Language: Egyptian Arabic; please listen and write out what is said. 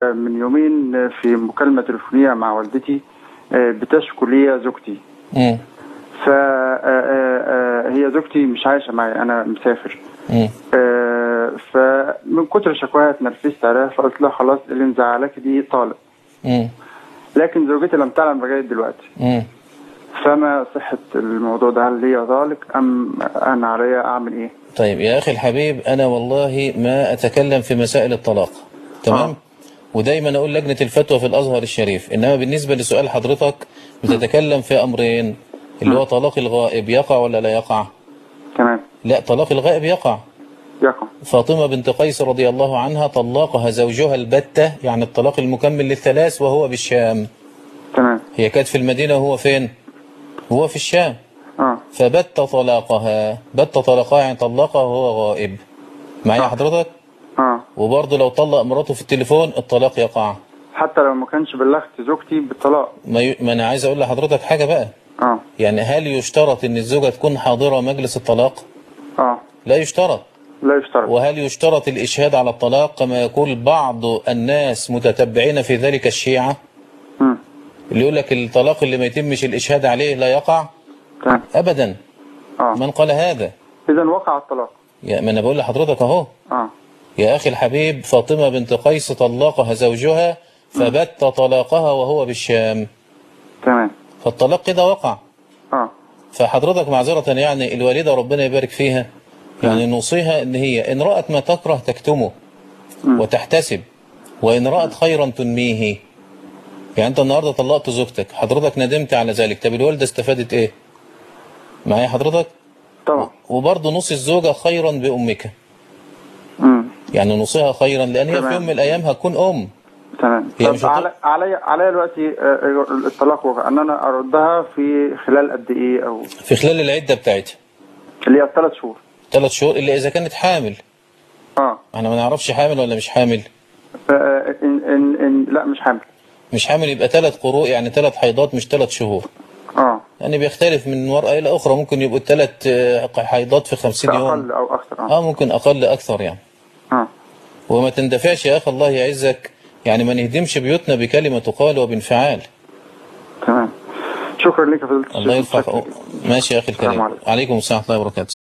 من يومين في مكالمة تليفونية مع والدتي آه، بتشكو لي زوجتي مم. فهي زوجتي مش عايشة معي أنا مسافر مم. آه، فمن كتر شكواها اتنرفزت عليها فقلت لها خلاص اللي مزعلاك دي طالق مم. لكن زوجتي لم تعلم لغاية دلوقتي مم. فما صحة الموضوع ده هل ليا طالق أم أنا عليا أعمل إيه؟ طيب يا أخي الحبيب أنا والله ما أتكلم في مسائل الطلاق تمام آه. ودايما أقول لجنة الفتوى في الأزهر الشريف إنما بالنسبة لسؤال حضرتك بتتكلم في أمرين اللي هو طلاق الغائب يقع ولا لا يقع تمام لا طلاق الغائب يقع يقع فاطمة بنت قيس رضي الله عنها طلقها زوجها البتة يعني الطلاق المكمل للثلاث وهو بالشام تمام هي كانت في المدينة وهو فين هو في الشام اه فبت طلاقها بت طلقها يعني طلقها وهو غائب معايا حضرتك اه وبرضه لو طلق مراته في التليفون الطلاق يقع حتى لو ما كانش بلغت زوجتي بالطلاق ما, ي... ما انا عايز اقول لحضرتك حاجة بقى اه يعني هل يشترط ان الزوجة تكون حاضرة مجلس الطلاق اه لا يشترط لا يشترط وهل يشترط الإشهاد على الطلاق كما يقول بعض الناس متتبعين في ذلك الشيعة مم. اللي يقول لك الطلاق اللي ما يتمش الإشهاد عليه لا يقع تمام أبدا اه من قال هذا إذا وقع الطلاق يا ما أنا بقول لحضرتك أهو اه يا أخي الحبيب فاطمة بنت قيس طلقها زوجها فبت طلاقها وهو بالشام تمام فالطلاق كده وقع اه فحضرتك معذرة يعني الوالدة ربنا يبارك فيها يعني نوصيها ان هي ان رأت ما تكره تكتمه وتحتسب وان رأت خيرا تنميه يعني انت النهاردة طلقت زوجتك حضرتك ندمت على ذلك طب الوالدة استفادت ايه معايا حضرتك طبعا وبرضه نص الزوجة خيرا بأمك مم. يعني نوصيها خيرا لان هي في تمام. يوم من الايام هتكون ام تمام هي مش طب هت- علي علي علي دلوقتي آه، الطلاق وقع ان انا اردها في خلال قد ايه او في خلال العدة بتاعتها اللي هي ثلاث شهور ثلاث شهور الا اذا كانت حامل اه احنا ما نعرفش حامل ولا مش حامل آه، ان ان ان لا مش حامل مش حامل يبقى ثلاث قروء يعني ثلاث حيضات مش ثلاث شهور اه يعني بيختلف من ورقة إلى أخرى ممكن يبقوا ثلاث حيضات في في خمسين يوم اقل او اكثر اه اه ممكن أقل أكثر يعني اه وما تندفعش يا أخي الله يعزك يعني ما نهدمش بيوتنا بكلمة تقال وبانفعال تمام شكرا لك يا فضيله الشيخ الله يرفع متشكر. ماشي يا أخي الكريم السلام عليكم. عليكم السلام ورحمة الله وبركاته